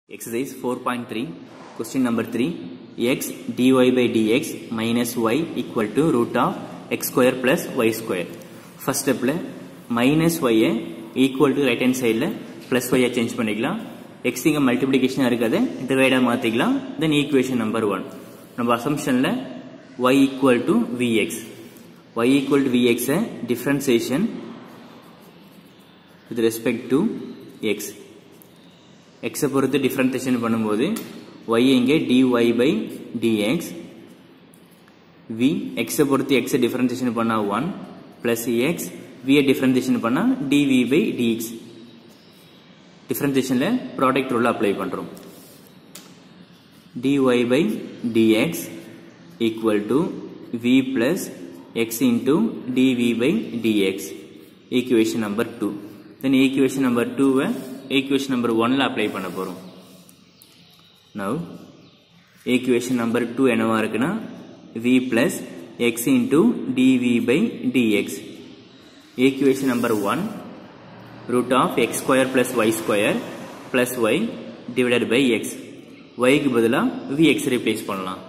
Exercise 4.3, question number 3, x dy by dx minus y equal to root of x square plus y square. First stepல minus y I equal to right hand sideல plus y I change பண்ணிக்கலாம் x இங்க multiplication இருக்காது divide மாத்திக்கலாம் then equation number 1 நம்ம assumptionல y equal to vx y equal to vx I differentiation with respect to x எக்ஸை பொறுத்து டிஃப்ரென்டேஷன் பண்ணும்போது y இங்கே dy by dx v எக்ஸை பொறுத்து எக்ஸை டிஃப்ரென்டேஷன் பண்ணால் ஒன் ப்ளஸ் எக்ஸ் வியை டிஃப்ரென்டேஷன் பண்ணால் dv பை dx டிஃப்ரென்டேஷனில் ப்ராடக்ட் ரூல் அப்ளை பண்ணுறோம் dy by dx equal to v plus x into dv by dx equation number two then equation number டூவை equation number ஒன்ல apply பண்ண போகிறோம் now equation number two என்னவா இருக்குன்னா v plus x into dv by dx equation number one root of x square plus y square plus y divided by X ஒய்க்கு பதிலாக v x replace பண்ணலாம்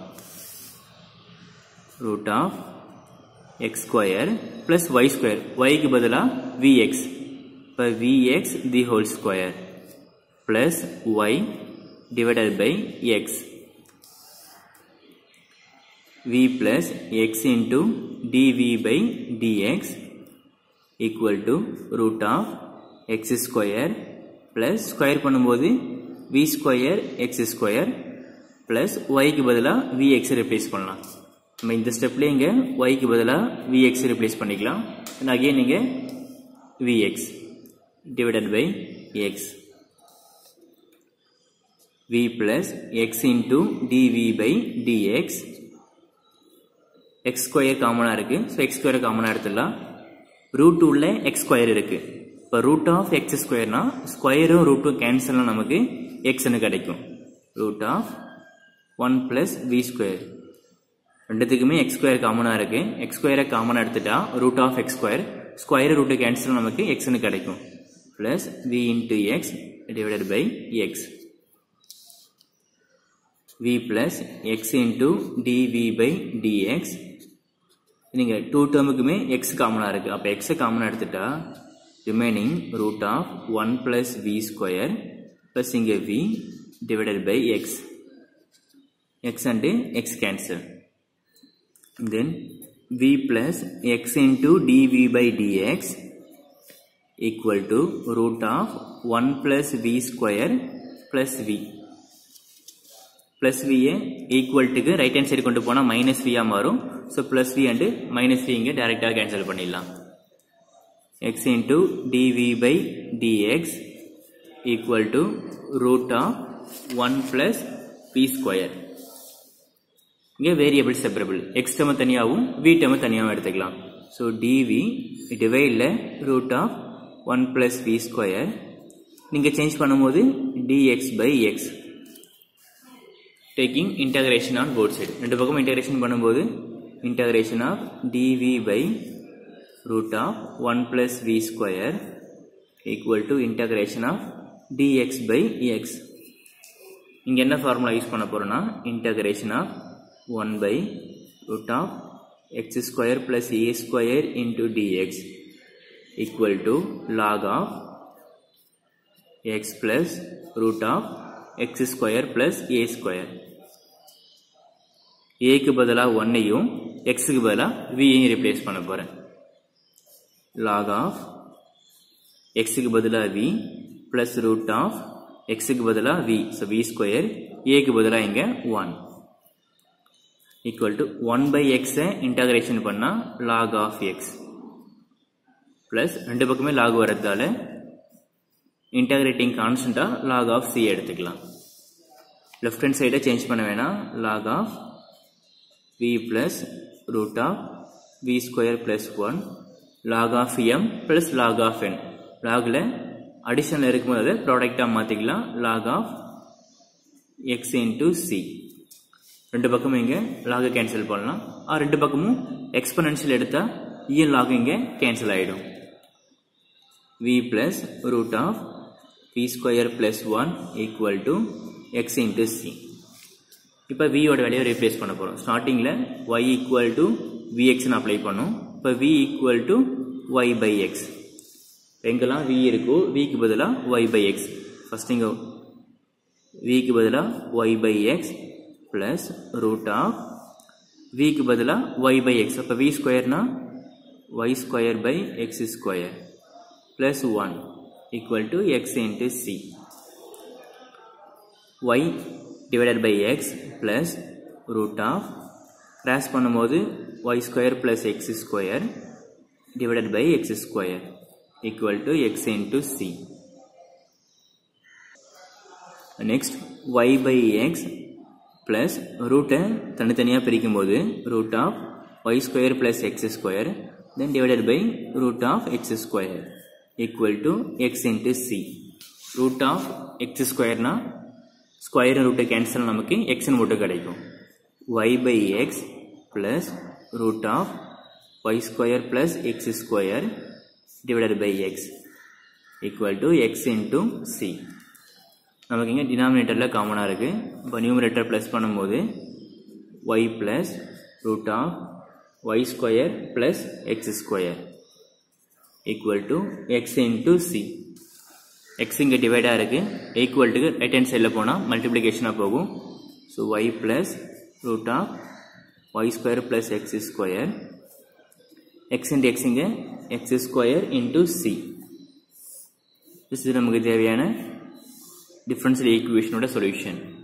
root of x square plus y square ஒய்க்கு பதிலாக v x by vx the whole square plus y divided by x v plus x into dv by dx equal to root of x square plus square பண்ணும்போது v square x square plus y க்கு பதிலா vx replace பண்ணலாம் நம்ம இந்த ஸ்டெப்ல இங்க y க்கு பதிலா vx replace பண்ணிக்கலாம் and again இங்க vx divided by x v plus x into dv by dx x square காமனாக இருக்கு ஸோ எக்ஸ் ஸ்கொயர் காமனாக எடுத்துடலாம் ரூட் உள்ள எக்ஸ் ஸ்கொயர் இருக்கு இப்போ ரூட் ஆஃப் எக்ஸ் ஸ்கொயர்னா ஸ்கொயரும் ரூட்டும் கேன்சல்னா நமக்கு எக்ஸ்னு கிடைக்கும் root of one plus v square ரெண்டுத்துக்குமே எக்ஸ் ஸ்கொயர் காமனாக இருக்கு எக்ஸ் ஸ்கொயரை காமனாக எடுத்துட்டா root of x square square root cancel நமக்கு எக்ஸ்னு கிடைக்கும் plus v into x divided by x v plus x into dv by dx நீங்க டூ டேர்முக்குமே எக்ஸ் காமனாக இருக்கு அப்போ எக்ஸை காமனாக எடுத்துட்டா remaining root of one plus v square plus இங்கே v divided by x x and x cancel then v plus x into dv by dx equal to root of 1 plus v square plus v plus v equal to right hand side கொண்டு போனா minus v ஆ மாறும் so plus v and minus v இங்க டைரக்டா cancel பண்ணிடலாம் x into dv by dx equal to root of 1 plus v square இங்க variable separable x term தனியாகவும் v term தனியாகவும் எடுத்துக்கலாம் ஸோ டிவி டிவைடில் root of one plus v square நீங்கள் change பண்ணும்போது dx by x taking integration on both side ரெண்டு பக்கம் integration பண்ணும்போது integration of dv by root of one plus v square equal to integration of dx by x இங்கே என்ன formula use பண்ண போகிறோன்னா integration of 1 by root of x square plus a square into dx equal to log of x plus root of x square plus a square a க்கு பதிலா 1 ஐயும் x க்கு பதிலா v ஐயும் replace பண்ண போறேன் log of x க்கு பதிலா v plus root of x க்கு பதிலா v so v square a க்கு பதிலா இங்க 1 equal to 1 by x integration பண்ணா log of x plus ரெண்டு பக்கமே log வரதால integrating constant log of c எடுத்துக்கலாம் left hand side change பண்ண வேணாம் log of v plus root of v square plus 1 log of m plus log of n logல addition இருக்கும்போது ப்ராடக்டா மாத்திக்கலாம் log of x into c ரெண்டு பக்கமும் இங்கே லாகை cancel பண்ணலாம் ஆ ரெண்டு பக்கமும் எக்ஸ்பனன்ஷியல் எடுத்தால் இஎன் லாக் இங்கே கேன்சல் ஆகிடும் v plus root of p square plus 1 equal to x into c இப்போ வியோட வேல்யூவை ரீப்ளேஸ் பண்ண போகிறோம் ஸ்டார்டிங்கில் ஒய் ஈக்குவல் டு விஎக்ஸ்னு அப்ளை பண்ணோம் இப்போ v equal to y by x எங்கெல்லாம் வி இருக்கோ விக்கு பதிலாக ஒய் பை எக்ஸ் ஃபஸ்ட் இங்கே விக்கு பதிலாக y by x plus root of விக்கு பதிலாக ஒய் பை எக்ஸ் அப்போ வி ஸ்கொயர்னா y square by x square plus one equal to x into c y divided by x plus root of cross பண்ணும்போது y square plus x square divided by x square equal to x into c. Next y by x plus root தனித்தனியாக பிரிக்கும் போது root of y square plus x square then divided by root of x square equal to x into c. root of x square நா square ரூட்டை cancel நமக்கு எக்ஸ்னு மட்டும் கிடைக்கும் y by x plus root of y square plus x square divided by x equal to x into c நமக்கு இங்கே டினாமினேட்டரில் காமனாக இருக்குது இப்போ நியூமரேட்டர் ப்ளஸ் பண்ணும்போது y plus root of y square plus x square equal to x into c x இங்கே டிவைடாக இருக்குது ஈக்குவல்ட்டுக்கு ரைட் ஹேண்ட் சைடில் போனால் மல்டிப்ளிகேஷனாக போகும் so y plus root of y square plus x square x into x இங்கே x square into c இது நமக்கு தேவையான டிஃபரன்ஷியல் ஈக்குவேஷனோட சொல்யூஷன்